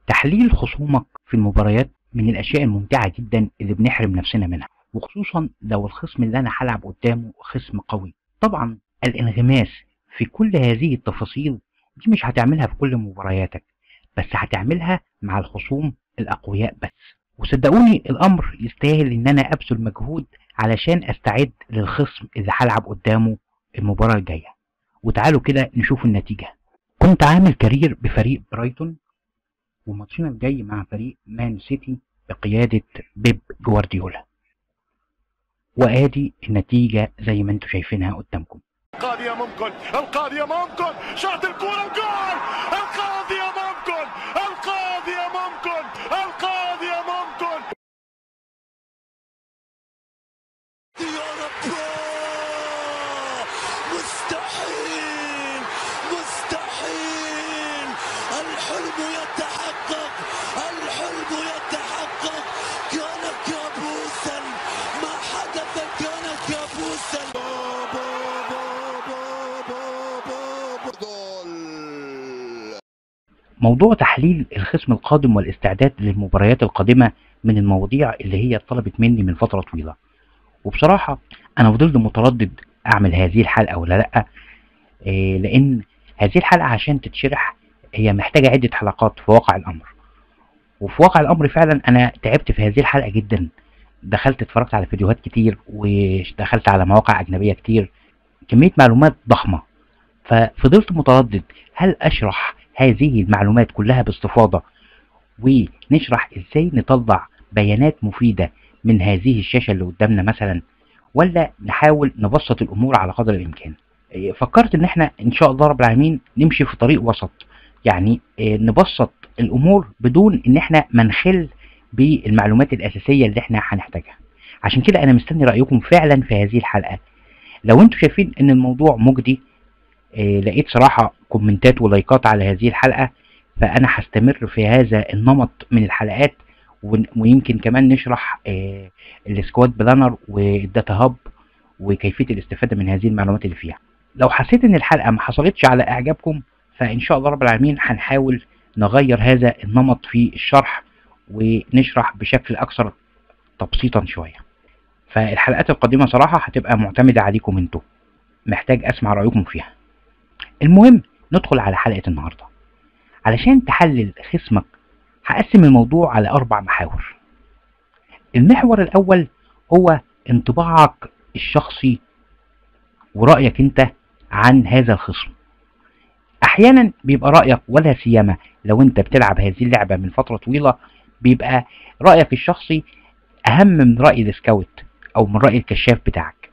تحليل خصومك في المباريات من الاشياء الممتعه جدا اللي بنحرم نفسنا منها وخصوصا لو الخصم اللي انا هلعب قدامه خصم قوي طبعا الانغماس في كل هذه التفاصيل دي مش هتعملها في كل مبارياتك بس هتعملها مع الخصوم الاقوياء بس وصدقوني الامر يستاهل ان انا ابذل مجهود علشان استعد للخصم اللي هلعب قدامه المباراه الجايه وتعالوا كده نشوف النتيجه كنت عامل كارير بفريق برايتون وماتشنا الجاي مع فريق مان سيتي بقيادة بيب جوارديولا وادي النتيجة زي ما انتم شايفينها قدامكم القاضية ممكن القاضية ممكن شاط الكورة وجول القاضية ممكن القاضية ممكن القاضية ممكن يا رب مستحيل مستحيل الحلم يتحقق الحلم يتحقق كان كابوسا ما حدث كان كابوسا جول موضوع تحليل الخصم القادم والاستعداد للمباريات القادمة من المواضيع اللي هي طلبت مني من فترة طويلة وبصراحة أنا فضلت متردد أعمل هذه الحلقة ولا لأ إيه لأن هذه الحلقة عشان تتشرح هي محتاجة عدة حلقات في واقع الأمر وفي واقع الأمر فعلا أنا تعبت في هذه الحلقة جدا دخلت اتفرجت على فيديوهات كتير ودخلت على مواقع أجنبية كتير كمية معلومات ضخمة ففضلت متردد هل أشرح هذه المعلومات كلها باستفاضة ونشرح ازاي نطلع بيانات مفيدة من هذه الشاشة اللي قدامنا مثلا ولا نحاول نبسط الامور على قدر الامكان إيه، فكرت ان احنا ان شاء الله رب العالمين نمشي في طريق وسط يعني إيه، نبسط الامور بدون ان احنا ما نخل بالمعلومات الاساسية اللي احنا هنحتاجها عشان كده انا مستني رأيكم فعلا في هذه الحلقة لو انتم شايفين ان الموضوع مجدي إيه، لقيت صراحة كومنتات ولايكات على هذه الحلقة فأنا هستمر في هذا النمط من الحلقات ون- ويمكن كمان نشرح آه، السكواد بلانر والداتا هاب وكيفية الاستفادة من هذه المعلومات اللي فيها لو حسيت ان الحلقة ما حصلتش على اعجابكم فان شاء الله رب العالمين هنحاول نغير هذا النمط في الشرح ونشرح بشكل اكثر تبسيطا شوية فالحلقات القادمة صراحة هتبقى معتمدة عليكم انتوا محتاج اسمع رأيكم فيها المهم ندخل على حلقة النهاردة علشان تحلل خصمك هقسم الموضوع على أربع محاور المحور الأول هو انطباعك الشخصي ورأيك أنت عن هذا الخصم أحيانا بيبقى رأيك ولا سيما لو أنت بتلعب هذه اللعبة من فترة طويلة بيبقى رأيك الشخصي أهم من رأي السكاوت أو من رأي الكشاف بتاعك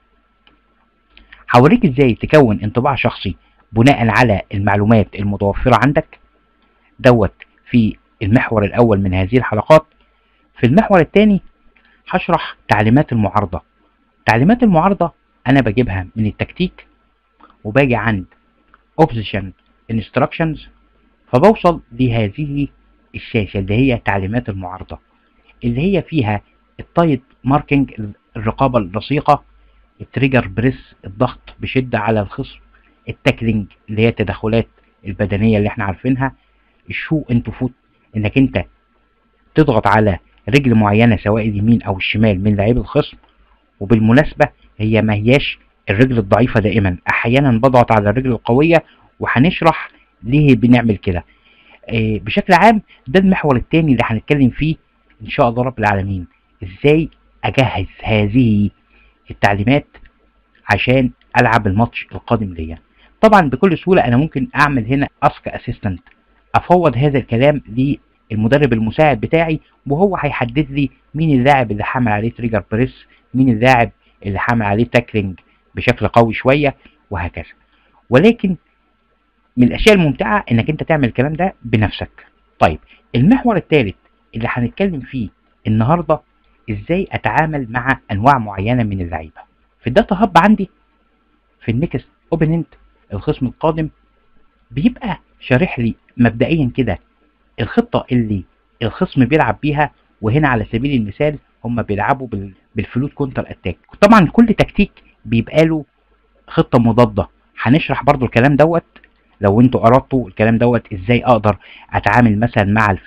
هوريك ازاي تكون انطباع شخصي بناء على المعلومات المتوفرة عندك دوت في المحور الأول من هذه الحلقات في المحور الثاني هشرح تعليمات المعارضة تعليمات المعارضة أنا بجيبها من التكتيك وباجي عند Opposition Instructions فبوصل لهذه الشاشة اللي هي تعليمات المعارضة اللي هي فيها التايت ماركينج الرقابة الرصيقة التريجر بريس الضغط بشدة على الخصم التاكلينج اللي هي التدخلات البدنية اللي احنا عارفينها الشو انتو فوت انك انت تضغط على رجل معينة سواء اليمين او الشمال من لعيب الخصم وبالمناسبة هي ما هياش الرجل الضعيفة دائما احيانا بضغط على الرجل القوية وهنشرح ليه بنعمل كده آه، بشكل عام ده المحور التاني اللي هنتكلم فيه ان شاء الله رب العالمين ازاي اجهز هذه التعليمات عشان العب الماتش القادم ليا طبعا بكل سهوله انا ممكن اعمل هنا اسك اسيستنت افوض هذا الكلام للمدرب المساعد بتاعي وهو هيحدد لي مين اللاعب اللي حامل عليه تريجر بريس مين اللاعب اللي حامل عليه تاكلينج بشكل قوي شويه وهكذا ولكن من الاشياء الممتعه انك انت تعمل الكلام ده بنفسك طيب المحور الثالث اللي هنتكلم فيه النهارده ازاي اتعامل مع انواع معينه من اللعيبه في الداتا هاب عندي في النكست اوبننت الخصم القادم بيبقى شارح لي مبدئيا كده الخطه اللي الخصم بيلعب بيها وهنا على سبيل المثال هم بيلعبوا بال- بالفلوت كونتر اتاك طبعا كل تكتيك بيبقى له خطه مضاده هنشرح برضو الكلام دوت لو انتوا قرأتوا الكلام دوت ازاي اقدر اتعامل مثلا مع الفرق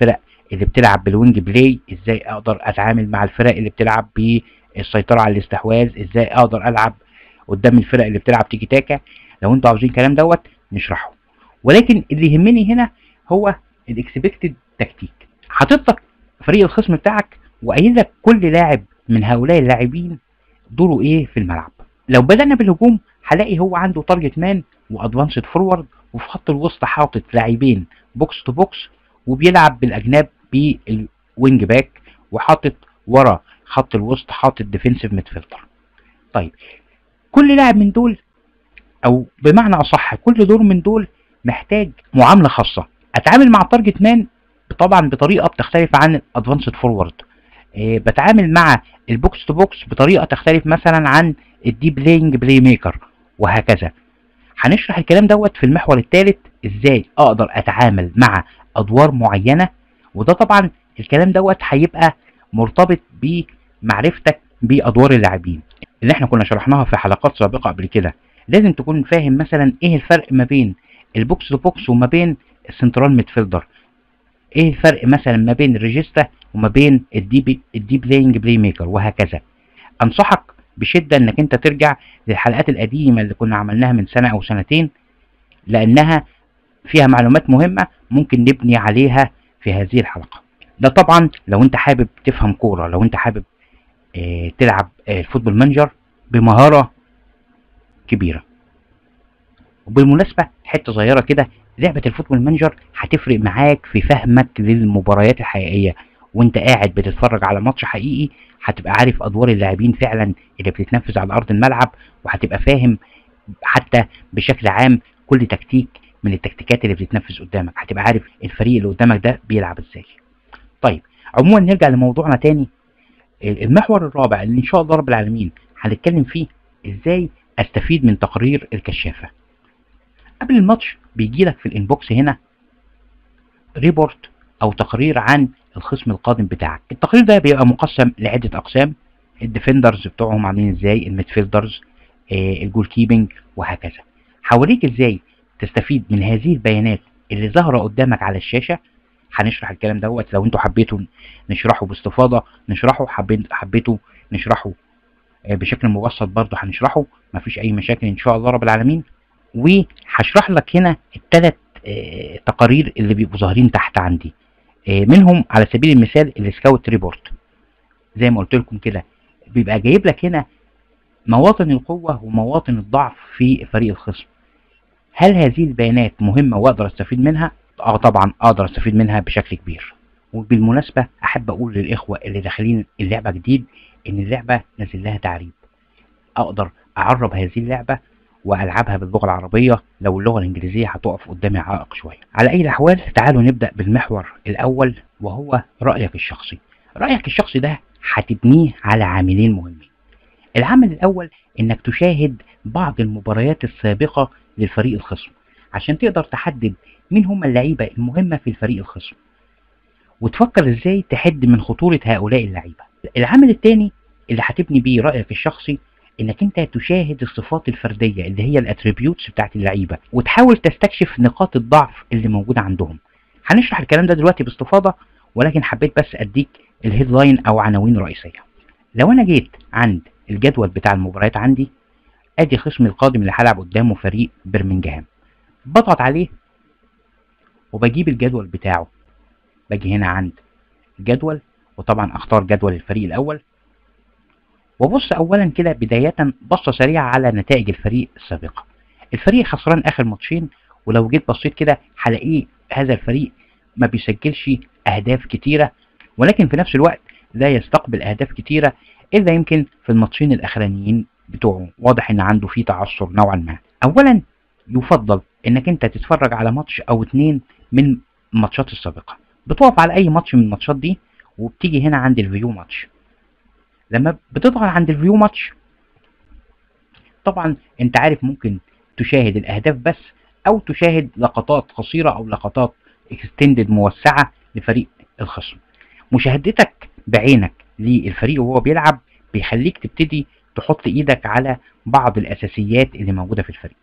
اللي بتلعب بالوينج بلاي ازاي اقدر اتعامل مع الفرق اللي بتلعب بالسيطره على الاستحواذ ازاي اقدر العب قدام الفرق اللي بتلعب تيكي تاكا لو انتوا عاوزين الكلام دوت نشرحه ولكن اللي يهمني هنا هو الاكسبكتد تكتيك حاطط لك فريق الخصم بتاعك وقايل لك كل لاعب من هؤلاء اللاعبين دوره ايه في الملعب لو بدأنا بالهجوم هلاقي هو عنده تارجت مان وادفانسد فورورد وفي خط الوسط حاطط لاعبين بوكس تو بوكس وبيلعب بالاجناب بالوينج باك وحاطط ورا خط الوسط حاطط ديفنسيف ميدفيلدر طيب كل لاعب من دول او بمعنى اصح كل دور من دول محتاج معامله خاصه اتعامل مع التارجت مان طبعا بطريقه بتختلف عن الادفانسد فورورد إيه بتعامل مع البوكس تو بوكس بطريقه تختلف مثلا عن الديب لينج بلاي ميكر وهكذا هنشرح الكلام دوت في المحور الثالث ازاي اقدر اتعامل مع ادوار معينه وده طبعا الكلام دوت هيبقى مرتبط بمعرفتك بادوار اللاعبين اللي احنا كنا شرحناها في حلقات سابقه قبل كده لازم تكون فاهم مثلا ايه الفرق ما بين البوكس تو بوكس وما بين السنترال ميدفيلدر ايه الفرق مثلا ما بين الريجيستا وما بين الديب الديب لينج بلاي ميكر وهكذا انصحك بشده انك انت ترجع للحلقات القديمه اللي كنا عملناها من سنه او سنتين لانها فيها معلومات مهمه ممكن نبني عليها في هذه الحلقه ده طبعا لو انت حابب تفهم كوره لو انت حابب اه تلعب اه الفوتبول مانجر بمهاره كبيره وبالمناسبه حته صغيره كده لعبه الفوتبول مانجر هتفرق معاك في فهمك للمباريات الحقيقيه وانت قاعد بتتفرج على ماتش حقيقي هتبقى عارف ادوار اللاعبين فعلا اللي بتتنفذ على ارض الملعب وهتبقى فاهم حتى بشكل عام كل تكتيك من التكتيكات اللي بتتنفذ قدامك هتبقى عارف الفريق اللي قدامك ده بيلعب ازاي طيب عموما نرجع لموضوعنا تاني المحور الرابع اللي ان شاء الله رب العالمين هنتكلم فيه ازاي استفيد من تقرير الكشافه قبل الماتش بيجي لك في الانبوكس هنا ريبورت او تقرير عن الخصم القادم بتاعك التقرير ده بيبقى مقسم لعده اقسام الديفندرز بتوعهم عاملين ازاي الميدفيلدرز آه الجول كيبنج وهكذا هوريك ازاي تستفيد من هذه البيانات اللي ظاهره قدامك على الشاشه هنشرح الكلام دوت لو انتوا حبيتوا نشرحه باستفاضه نشرحه حبيت حبيتوا نشرحه آه بشكل مبسط برضه هنشرحه مفيش اي مشاكل ان شاء الله رب العالمين وهشرح لك هنا الثلاث آه تقارير اللي بيبقوا ظاهرين تحت عندي آه منهم على سبيل المثال السكاوت ريبورت زي ما قلت لكم كده بيبقى جايب لك هنا مواطن القوة ومواطن الضعف في فريق الخصم هل هذه البيانات مهمة واقدر استفيد منها؟ اه طبعا اقدر استفيد منها بشكل كبير وبالمناسبة احب اقول للاخوة اللي داخلين اللعبة جديد ان اللعبة نازل لها تعريب اقدر اعرب هذه اللعبة والعبها باللغه العربيه لو اللغه الانجليزيه هتقف قدامي عائق شويه على اي الاحوال تعالوا نبدا بالمحور الاول وهو رايك الشخصي رايك الشخصي ده هتبنيه على عاملين مهمين العامل الاول انك تشاهد بعض المباريات السابقه للفريق الخصم عشان تقدر تحدد مين هم اللعيبه المهمه في الفريق الخصم وتفكر ازاي تحد من خطوره هؤلاء اللعيبه العامل الثاني اللي هتبني بيه رايك الشخصي انك انت تشاهد الصفات الفرديه اللي هي الاتريبيوتس بتاعت اللعيبه وتحاول تستكشف نقاط الضعف اللي موجوده عندهم هنشرح الكلام ده دلوقتي باستفاضه ولكن حبيت بس اديك الهيدلاين او عناوين رئيسيه لو انا جيت عند الجدول بتاع المباريات عندي ادي خصمي القادم اللي هلعب قدامه فريق برمنجهام بضغط عليه وبجيب الجدول بتاعه باجي هنا عند الجدول وطبعا اختار جدول الفريق الاول وبص اولا كده بداية بصة سريعة على نتائج الفريق السابقة الفريق خسران اخر ماتشين ولو جيت بصيت كده هلاقيه هذا الفريق ما بيسجلش اهداف كتيرة ولكن في نفس الوقت لا يستقبل اهداف كتيرة الا يمكن في الماتشين الاخرانيين بتوعه واضح ان عنده فيه تعثر نوعا ما اولا يفضل انك انت تتفرج على ماتش او اتنين من الماتشات السابقة بتقف على اي ماتش من الماتشات دي وبتيجي هنا عند الفيو ماتش لما بتضغط عند الفيو ماتش طبعا انت عارف ممكن تشاهد الاهداف بس او تشاهد لقطات قصيرة او لقطات اكستندد موسعة لفريق الخصم مشاهدتك بعينك للفريق وهو بيلعب بيخليك تبتدي تحط ايدك على بعض الاساسيات اللي موجودة في الفريق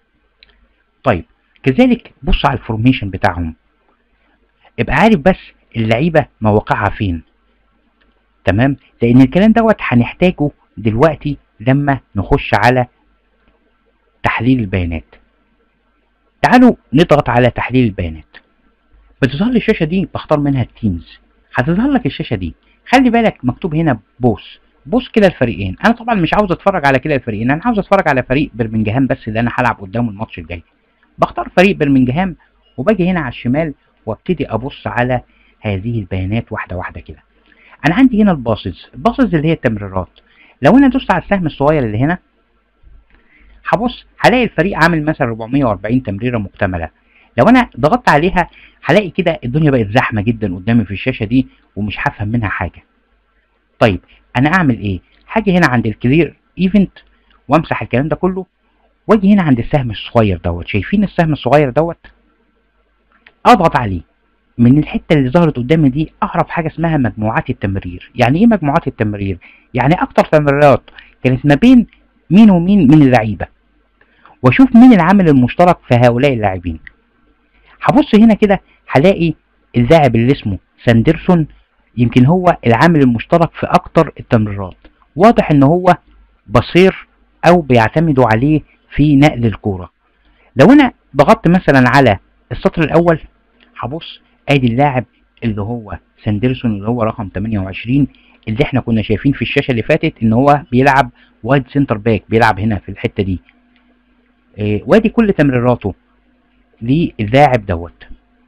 طيب كذلك بص على الفورميشن بتاعهم ابقى عارف بس اللعيبه مواقعها فين تمام لان الكلام دوت هنحتاجه دلوقتي لما نخش على تحليل البيانات تعالوا نضغط على تحليل البيانات بتظهر لي الشاشه دي بختار منها التيمز هتظهر لك الشاشه دي خلي بالك مكتوب هنا بوس بوس كده الفريقين انا طبعا مش عاوز اتفرج على كده الفريقين انا عاوز اتفرج على فريق برمنجهام بس اللي انا هلعب قدامه الماتش الجاي بختار فريق برمنجهام وباجي هنا على الشمال وابتدي ابص على هذه البيانات واحده واحده كده انا عندي هنا الباسز الباسز اللي هي التمريرات لو انا دوست على السهم الصغير اللي هنا هبص هلاقي الفريق عامل مثلا 440 تمريره مكتمله لو انا ضغطت عليها هلاقي كده الدنيا بقت زحمه جدا قدامي في الشاشه دي ومش هفهم منها حاجه طيب انا اعمل ايه هاجي هنا عند الكلير ايفنت وامسح الكلام ده كله واجي هنا عند السهم الصغير دوت شايفين السهم الصغير دوت اضغط عليه من الحته اللي ظهرت قدامي دي اعرف حاجه اسمها مجموعات التمرير يعني ايه مجموعات التمرير يعني اكتر تمريرات كانت ما بين مين ومين من اللعيبه واشوف مين العامل المشترك في هؤلاء اللاعبين هبص هنا كده هلاقي اللاعب اللي اسمه ساندرسون يمكن هو العامل المشترك في اكتر التمريرات واضح ان هو بصير او بيعتمدوا عليه في نقل الكوره لو انا ضغطت مثلا على السطر الاول هبص ادي اللاعب اللي هو ساندرسون اللي هو رقم 28 اللي احنا كنا شايفين في الشاشه اللي فاتت ان هو بيلعب وايد سنتر باك بيلعب هنا في الحته دي اه وادي كل تمريراته للاعب دوت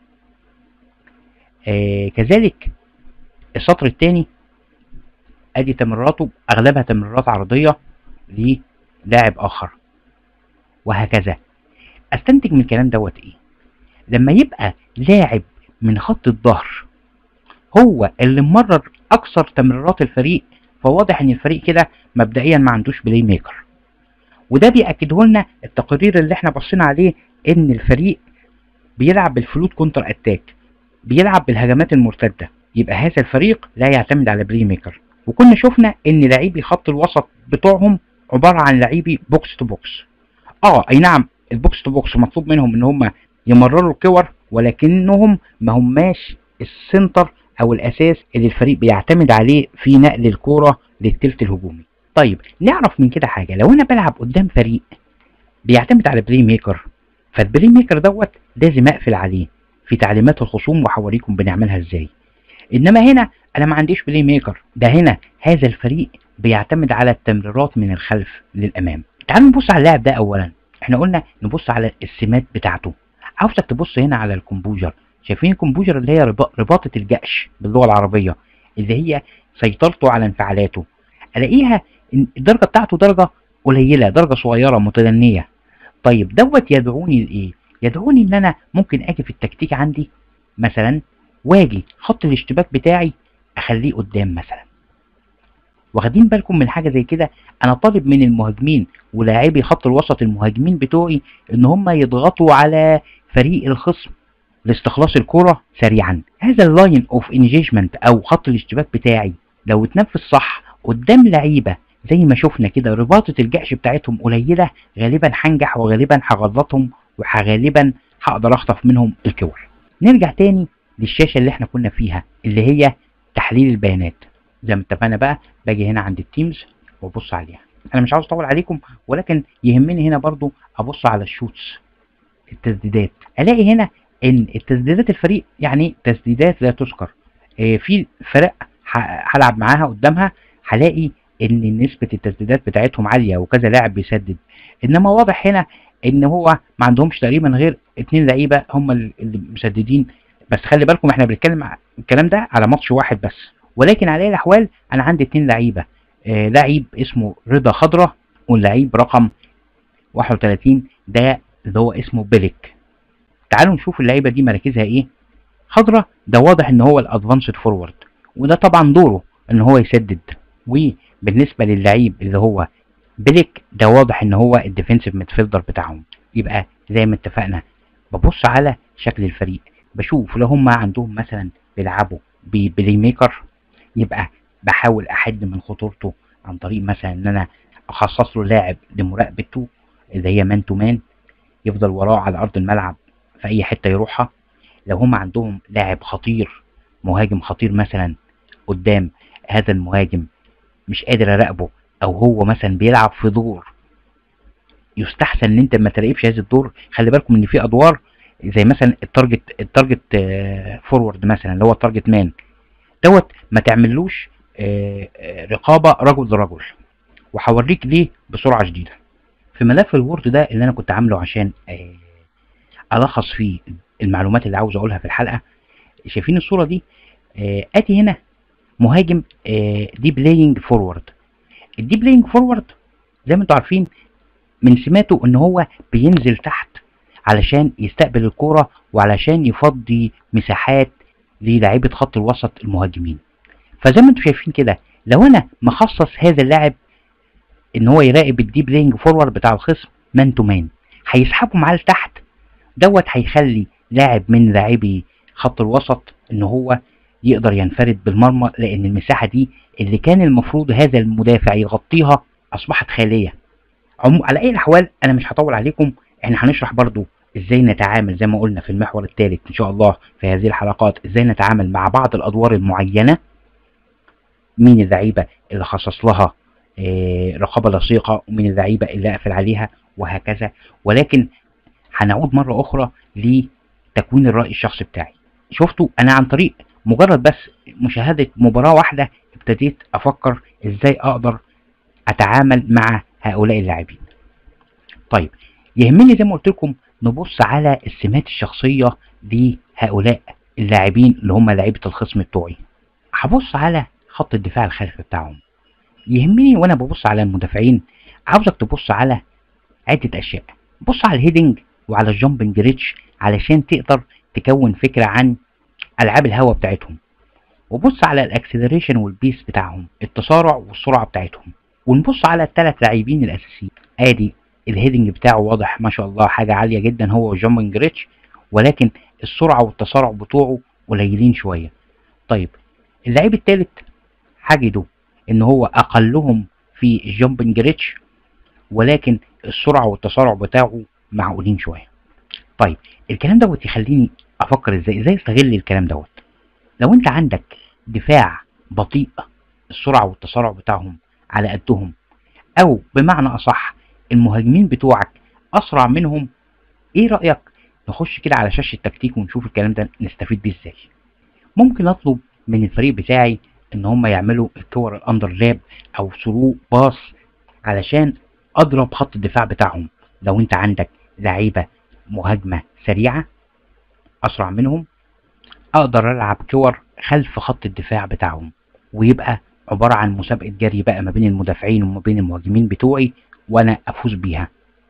اه كذلك السطر الثاني ادي تمريراته اغلبها تمريرات عرضيه للاعب اخر وهكذا استنتج من الكلام دوت ايه لما يبقى لاعب من خط الظهر هو اللي ممرر اكثر تمريرات الفريق فواضح ان الفريق كده مبدئيا ما عندوش بلاي ميكر وده بيأكده لنا التقرير اللي احنا بصينا عليه ان الفريق بيلعب بالفلوت كونتر اتاك بيلعب بالهجمات المرتده يبقى هذا الفريق لا يعتمد على بلاي ميكر وكنا شفنا ان لاعبي خط الوسط بتوعهم عباره عن لاعبي بوكس تو بوكس اه اي نعم البوكس تو بوكس مطلوب منهم ان هم يمرروا الكور ولكنهم ما هماش السنتر او الاساس اللي الفريق بيعتمد عليه في نقل الكوره للتلت الهجومي طيب نعرف من كده حاجه لو انا بلعب قدام فريق بيعتمد على بلاي ميكر فالبلاي ميكر دوت لازم اقفل عليه في تعليمات الخصوم وحواريكم بنعملها ازاي انما هنا انا ما عنديش بلاي ميكر ده هنا هذا الفريق بيعتمد على التمريرات من الخلف للامام تعالوا نبص على اللاعب ده اولا احنا قلنا نبص على السمات بتاعته عاوزك تبص هنا على الكمبوجر شايفين الكمبوجر اللي هي رباطة الجأش باللغة العربية اللي هي سيطرته على انفعالاته الاقيها الدرجة بتاعته درجة قليلة درجة صغيرة متدنية طيب دوت يدعوني لايه يدعوني ان انا ممكن اجي في التكتيك عندي مثلا واجي خط الاشتباك بتاعي اخليه قدام مثلا واخدين بالكم من حاجه زي كده انا طالب من المهاجمين ولاعبي خط الوسط المهاجمين بتوعي ان هم يضغطوا على فريق الخصم لاستخلاص الكرة سريعا هذا اللاين اوف انجيجمنت او خط الاشتباك بتاعي لو اتنفذ صح قدام لعيبه زي ما شفنا كده رباطة الجأش بتاعتهم قليلة غالبا هنجح وغالبا هغلطهم وغالبا هقدر اخطف منهم الكور نرجع تاني للشاشة اللي احنا كنا فيها اللي هي تحليل البيانات زي ما اتفقنا بقى باجي هنا عند التيمز وابص عليها انا مش عاوز اطول عليكم ولكن يهمني هنا برضو ابص على الشوتس التسديدات الاقي هنا ان التسديدات الفريق يعني تسديدات لا تذكر اه في فرق هلعب معاها قدامها هلاقي ان نسبة التسديدات بتاعتهم عالية وكذا لاعب بيسدد انما واضح هنا ان هو ما عندهمش تقريبا غير اتنين لعيبة هم اللي مسددين بس خلي بالكم احنا بنتكلم الكلام ده على ماتش واحد بس ولكن على اي الاحوال انا عندي اتنين لعيبة آه لعيب اسمه رضا خضرة واللعيب رقم 31 ده اللي هو اسمه بيلك تعالوا نشوف اللعيبة دي مراكزها ايه خضرة ده واضح ان هو الادفانسد فورورد وده طبعا دوره ان هو يسدد وبالنسبة للعيب اللي هو بيلك ده واضح ان هو الديفنسيف ميدفيلدر بتاعهم يبقى زي ما اتفقنا ببص على شكل الفريق بشوف لو هم عندهم مثلا بيلعبوا ببلاي ميكر يبقى بحاول احد من خطورته عن طريق مثلا ان انا اخصص له لاعب لمراقبته اللي هي مان تو مان يفضل وراه على ارض الملعب في اي حته يروحها لو هم عندهم لاعب خطير مهاجم خطير مثلا قدام هذا المهاجم مش قادر اراقبه او هو مثلا بيلعب في دور يستحسن ان انت ما تراقبش هذا الدور خلي بالكم ان في ادوار زي مثلا التارجت التارجت آه، فورورد مثلا اللي هو التارجت مان دوت ما تعملوش آه، آه، رقابه رجل لرجل وهوريك ليه بسرعه شديده في ملف الوورد ده اللي انا كنت عامله عشان آه، الخص فيه المعلومات اللي عاوز اقولها في الحلقه شايفين الصوره دي آه، اتي هنا مهاجم دي بلاينج فورورد الدي بلاينج فورورد زي ما انتم عارفين من سماته ان هو بينزل تحت علشان يستقبل الكوره وعلشان يفضي مساحات للاعيبه خط الوسط المهاجمين فزي ما انتم شايفين كده لو انا مخصص هذا اللاعب ان هو يراقب الدي بلاينج فورورد بتاع الخصم مان تو مان هيسحبه معاه لتحت دوت هيخلي لاعب من لاعبي خط الوسط ان هو يقدر ينفرد بالمرمى لان المساحه دي اللي كان المفروض هذا المدافع يغطيها اصبحت خاليه عمو على اي الاحوال انا مش هطول عليكم احنا هنشرح برضو ازاي نتعامل زي ما قلنا في المحور الثالث ان شاء الله في هذه الحلقات ازاي نتعامل مع بعض الادوار المعينه مين اللعيبه اللي خصص لها آه، رقابه لصيقه ومين اللعيبه اللي اقفل عليها وهكذا ولكن هنعود مره اخرى لتكوين الراي الشخصي بتاعي شفتوا انا عن طريق مجرد بس مشاهده مباراه واحده ابتديت افكر ازاي اقدر اتعامل مع هؤلاء اللاعبين طيب يهمني زي ما قلت لكم نبص على السمات الشخصيه لهؤلاء اللاعبين اللي هم لعيبه الخصم بتوعي هبص على خط الدفاع الخلفي بتاعهم يهمني وانا ببص على المدافعين عاوزك تبص على عده اشياء بص على الهيدنج وعلى الجامبنج ريتش علشان تقدر تكون فكره عن العاب الهوا بتاعتهم وبص على الاكسلريشن والبيس بتاعهم التسارع والسرعه بتاعتهم ونبص على الثلاث لاعبين الاساسيين ادي الهيدنج بتاعه واضح ما شاء الله حاجه عاليه جدا هو والجامبنج ريتش ولكن السرعه والتسارع بتوعه قليلين شويه طيب اللعيب الثالث هجده ان هو اقلهم في الجامبنج ريتش ولكن السرعه والتسارع بتاعه معقولين شويه طيب الكلام دوت يخليني افكر ازاي ازاي استغل الكلام دوت لو انت عندك دفاع بطيء السرعه والتسارع بتاعهم على قدهم او بمعنى اصح المهاجمين بتوعك اسرع منهم ايه رايك نخش كده على شاشه التكتيك ونشوف الكلام ده نستفيد بيه ازاي ممكن اطلب من الفريق بتاعي ان هم يعملوا الكور الاندر لاب او ثرو باص علشان اضرب خط الدفاع بتاعهم لو انت عندك لعيبه مهاجمه سريعه اسرع منهم اقدر العب كور خلف خط الدفاع بتاعهم ويبقى عباره عن مسابقه جري بقى ما بين المدافعين وما بين المهاجمين بتوعي وانا افوز بيها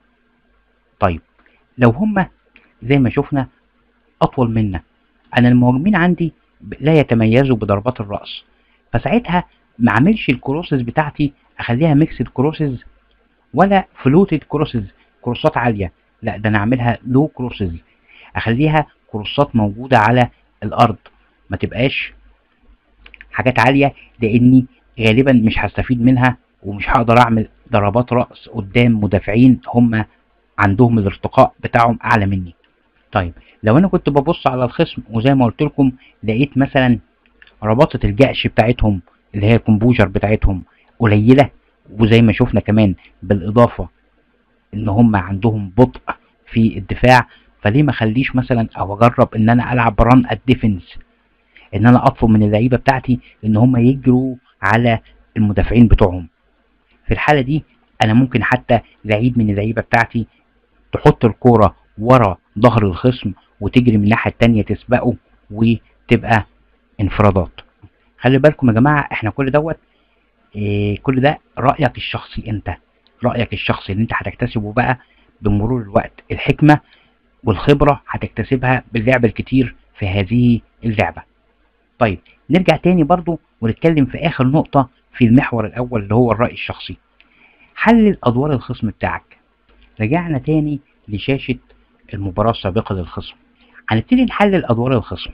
طيب لو هم زي ما شفنا اطول منا انا المهاجمين عندي لا يتميزوا بضربات الراس فساعتها ما اعملش الكروسز بتاعتي اخليها ميكسد كروسز ولا فلوتد كروسز كروسات عاليه لا ده انا اعملها لو كروسز اخليها كروسات موجوده على الارض ما تبقاش حاجات عاليه لاني غالبا مش هستفيد منها ومش هقدر اعمل ضربات راس قدام مدافعين هم عندهم الارتقاء بتاعهم اعلى مني طيب لو انا كنت ببص على الخصم وزي ما قلت لكم لقيت مثلا رباطة الجأش بتاعتهم اللي هي الكمبوجر بتاعتهم قليلة وزي ما شفنا كمان بالإضافة إن هم عندهم بطء في الدفاع فليه ما خليش مثلا أو أجرب إن أنا ألعب ران الديفنس إن أنا أطلب من اللعيبة بتاعتي إن هم يجروا على المدافعين بتوعهم في الحالة دي أنا ممكن حتى لعيب من اللعيبة بتاعتي تحط الكورة ورا ظهر الخصم وتجري من الناحية التانية تسبقه وتبقى انفرادات خلي بالكم يا جماعة احنا كل دوت إيه كل ده رأيك الشخصي انت رأيك الشخصي اللي انت هتكتسبه بقى بمرور الوقت الحكمة والخبرة هتكتسبها باللعب الكتير في هذه اللعبة طيب نرجع تاني برضو ونتكلم في آخر نقطة في المحور الأول اللي هو الرأي الشخصي حلل أدوار الخصم بتاعك رجعنا تاني لشاشة المباراة السابقة للخصم هنبتدي نحلل أدوار الخصم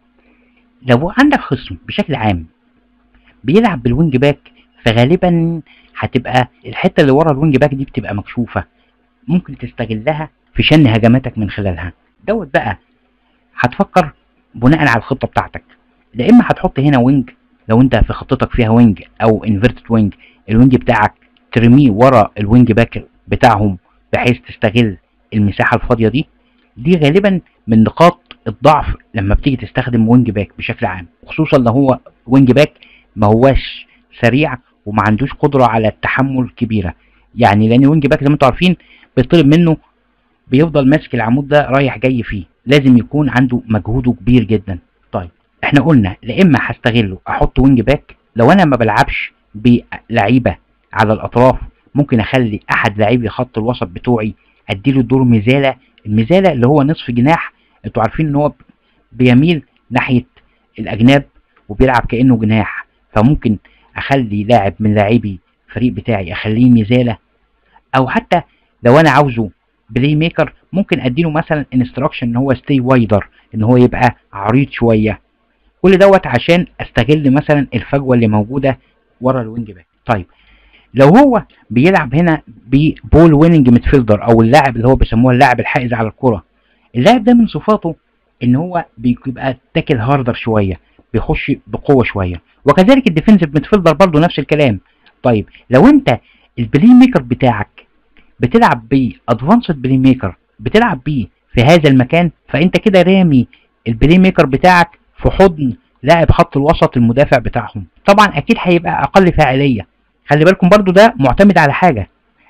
لو عندك خصم بشكل عام بيلعب بالوينج باك فغالبا هتبقى الحته اللي ورا الوينج باك دي بتبقى مكشوفه ممكن تستغلها في شن هجماتك من خلالها دوت بقى هتفكر بناء على الخطه بتاعتك لا اما هتحط هنا وينج لو انت في خطتك فيها وينج او انفيرتد وينج الوينج بتاعك ترميه ورا الوينج باك بتاعهم بحيث تستغل المساحه الفاضيه دي دي غالبا من نقاط الضعف لما بتيجي تستخدم وينج باك بشكل عام خصوصا لو هو وينج باك ما هواش سريع وما عندوش قدره على التحمل كبيره يعني لان الوينج باك زي ما انتم عارفين بيطلب منه بيفضل ماسك العمود ده رايح جاي فيه لازم يكون عنده مجهوده كبير جدا طيب احنا قلنا لا اما هستغله احط وينج باك لو انا ما بلعبش بلعيبه على الاطراف ممكن اخلي احد لاعبي خط الوسط بتوعي اديله دور مزاله المزاله اللي هو نصف جناح انتوا عارفين ان هو بيميل ناحيه الاجناب وبيلعب كانه جناح فممكن اخلي لاعب من لاعبي الفريق بتاعي اخليه مزاله او حتى لو انا عاوزه بلاي ميكر ممكن اديله مثلا انستراكشن ان هو ستي وايدر ان هو يبقى عريض شويه كل دوت عشان استغل مثلا الفجوه اللي موجوده ورا الوينج باك طيب لو هو بيلعب هنا ببول ويننج ميدفيلدر او اللاعب اللي هو بيسموه اللاعب الحائز على الكره اللاعب ده من صفاته ان هو بيبقى تاكل هاردر شويه بيخش بقوه شويه وكذلك الديفنسيف ميدفيلدر برضه نفس الكلام طيب لو انت البلاي ميكر بتاعك بتلعب بيه ادفانسد بلاي ميكر بتلعب بيه في هذا المكان فانت كده رامي البلاي ميكر بتاعك في حضن لاعب خط الوسط المدافع بتاعهم طبعا اكيد هيبقى اقل فاعليه خلي بالكم برضو ده معتمد على حاجه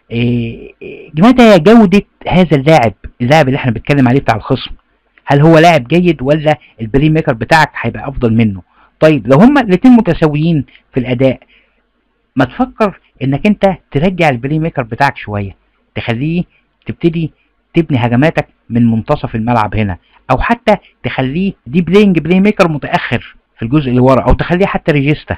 إيه متى جوده هذا اللاعب اللاعب اللي احنا بنتكلم عليه بتاع الخصم هل هو لاعب جيد ولا البلاي ميكر بتاعك هيبقى افضل منه طيب لو هما الاثنين متساويين في الاداء ما تفكر انك انت ترجع البلاي ميكر بتاعك شويه تخليه تبتدي تبني هجماتك من منتصف الملعب هنا او حتى تخليه دي بلاينج بلاي ميكر متاخر في الجزء اللي ورا او تخليه حتى ريجيستا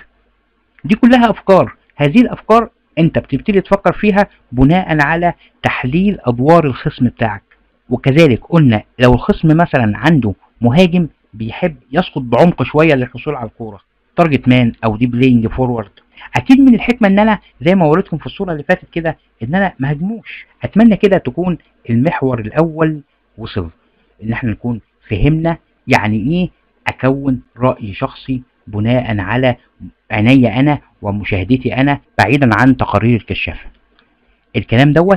دي كلها افكار هذه الافكار انت بتبتدي تفكر فيها بناء على تحليل ادوار الخصم بتاعك وكذلك قلنا لو الخصم مثلا عنده مهاجم بيحب يسقط بعمق شويه للحصول على الكوره تارجت مان او دي بلاينج فورورد اكيد من الحكمه ان انا زي ما وريتكم في الصوره اللي فاتت كده ان انا ما هجموش اتمنى كده تكون المحور الاول وصل ان احنا نكون فهمنا يعني ايه اكون راي شخصي بناء على عيني انا ومشاهدتي انا بعيدا عن تقارير الكشافه الكلام دوت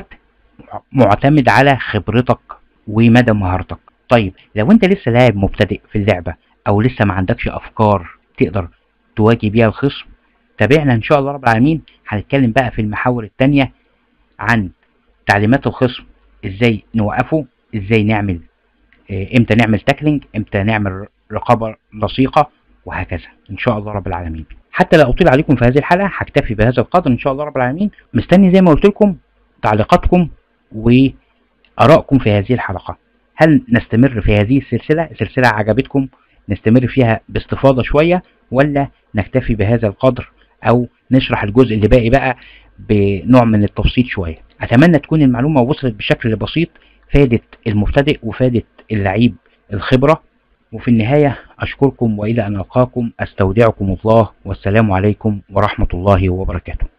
معتمد على خبرتك ومدى مهارتك طيب لو انت لسه لاعب مبتدئ في اللعبه او لسه ما عندكش افكار تقدر تواجه بيها الخصم تابعنا ان شاء الله رب العالمين هنتكلم بقى في المحاور التانية عن تعليمات الخصم ازاي نوقفه ازاي نعمل اه امتى نعمل تاكلينج امتى نعمل رقابة لصيقة وهكذا ان شاء الله رب العالمين حتى لا اطيل عليكم في هذه الحلقة هكتفي بهذا القدر ان شاء الله رب العالمين مستني زي ما قلت لكم تعليقاتكم وارائكم في هذه الحلقة هل نستمر في هذه السلسلة السلسلة عجبتكم نستمر فيها باستفاضة شوية ولا نكتفي بهذا القدر او نشرح الجزء اللي باقي بقى بنوع من التبسيط شوية اتمنى تكون المعلومة وصلت بشكل بسيط فادت المبتدئ وفادت اللعيب الخبرة وفي النهاية أشكركم وإلى أن ألقاكم أستودعكم الله والسلام عليكم ورحمة الله وبركاته